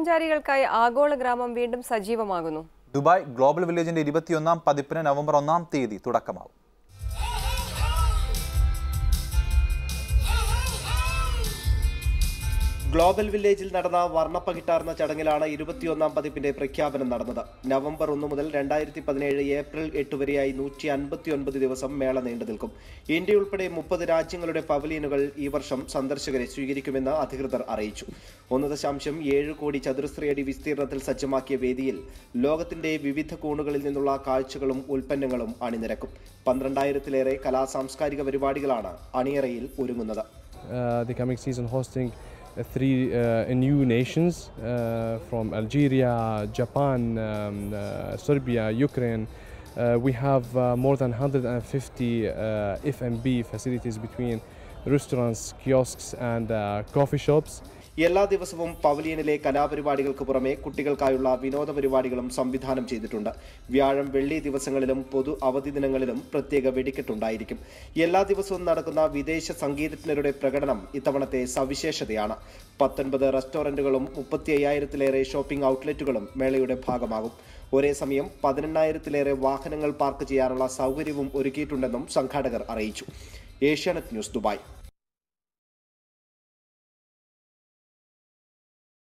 വിനോദസഞ്ചാരികൾക്കായി ആഗോള ഗ്രാമം വീണ്ടും സജീവമാകുന്നു ദുബായ് ഗ്ലോബൽ വില്ലേജിന്റെ ഇരുപത്തിയൊന്നാം പതിപ്പിന് നവംബർ ഒന്നാം തീയതി തുടക്കമാവും ഗ്ലോബൽ വില്ലേജിൽ നടന്ന വർണ്ണപ്പകിട്ടാർന്ന ചടങ്ങിലാണ് ഇരുപത്തിയൊന്നാം പതിപ്പിന്റെ പ്രഖ്യാപനം നടന്നത് നവംബർ ഒന്ന് മുതൽ രണ്ടായിരത്തി പതിനേഴ് ഏപ്രിൽ എട്ട് വരെയായി നൂറ്റി അൻപത്തി ഒൻപത് ദിവസം മേള നീണ്ടു നിൽക്കും ഇന്ത്യ ഉൾപ്പെടെ മുപ്പത് രാജ്യങ്ങളുടെ പവലിയനുകൾ ഈ വർഷം സന്ദർശകരെ സ്വീകരിക്കുമെന്ന് അധികൃതർ അറിയിച്ചു ഒന്ന് ദശാംശം ഏഴ് കോടി ചതുരശ്രയടി വിസ്തീർണത്തിൽ സജ്ജമാക്കിയ വേദിയിൽ ലോകത്തിന്റെ വിവിധ കോണുകളിൽ നിന്നുള്ള കാഴ്ചകളും ഉൽപ്പന്നങ്ങളും അണിനിരക്കും പന്ത്രണ്ടായിരത്തിലേറെ കലാ സാംസ്കാരിക പരിപാടികളാണ് അണിയറയിൽ ഒരുങ്ങുന്നത് uh, the coming season hosting uh, three uh, new nations uh, from Algeria, Japan, um, uh, Serbia, Ukraine. Uh, we have uh, more than 150 uh, F&B facilities between restaurants, kiosks, and uh, coffee shops. എല്ലാ ദിവസവും പവലിയനിലെ കലാപരിപാടികൾക്ക് പുറമെ കുട്ടികൾക്കായുള്ള വിനോദ പരിപാടികളും സംവിധാനം ചെയ്തിട്ടുണ്ട് വ്യാഴം വെള്ളി ദിവസങ്ങളിലും പൊതു അവധി ദിനങ്ങളിലും പ്രത്യേക വെടിക്കെട്ടുണ്ടായിരിക്കും എല്ലാ ദിവസവും നടക്കുന്ന വിദേശ സംഗീതജ്ഞരുടെ പ്രകടനം ഇത്തവണത്തെ സവിശേഷതയാണ് പത്തൊൻപത് റെസ്റ്റോറന്റുകളും മുപ്പത്തി അയ്യായിരത്തിലേറെ ഷോപ്പിംഗ് ഔട്ട്ലെറ്റുകളും മേളയുടെ ഭാഗമാകും ഒരേ സമയം പതിനെണ്ണായിരത്തിലേറെ വാഹനങ്ങൾ പാർക്ക് ചെയ്യാനുള്ള സൗകര്യവും ഒരുക്കിയിട്ടുണ്ടെന്നും സംഘാടകർ അറിയിച്ചു ഏഷ്യാനെറ്റ് ന്യൂസ് ദുബായ്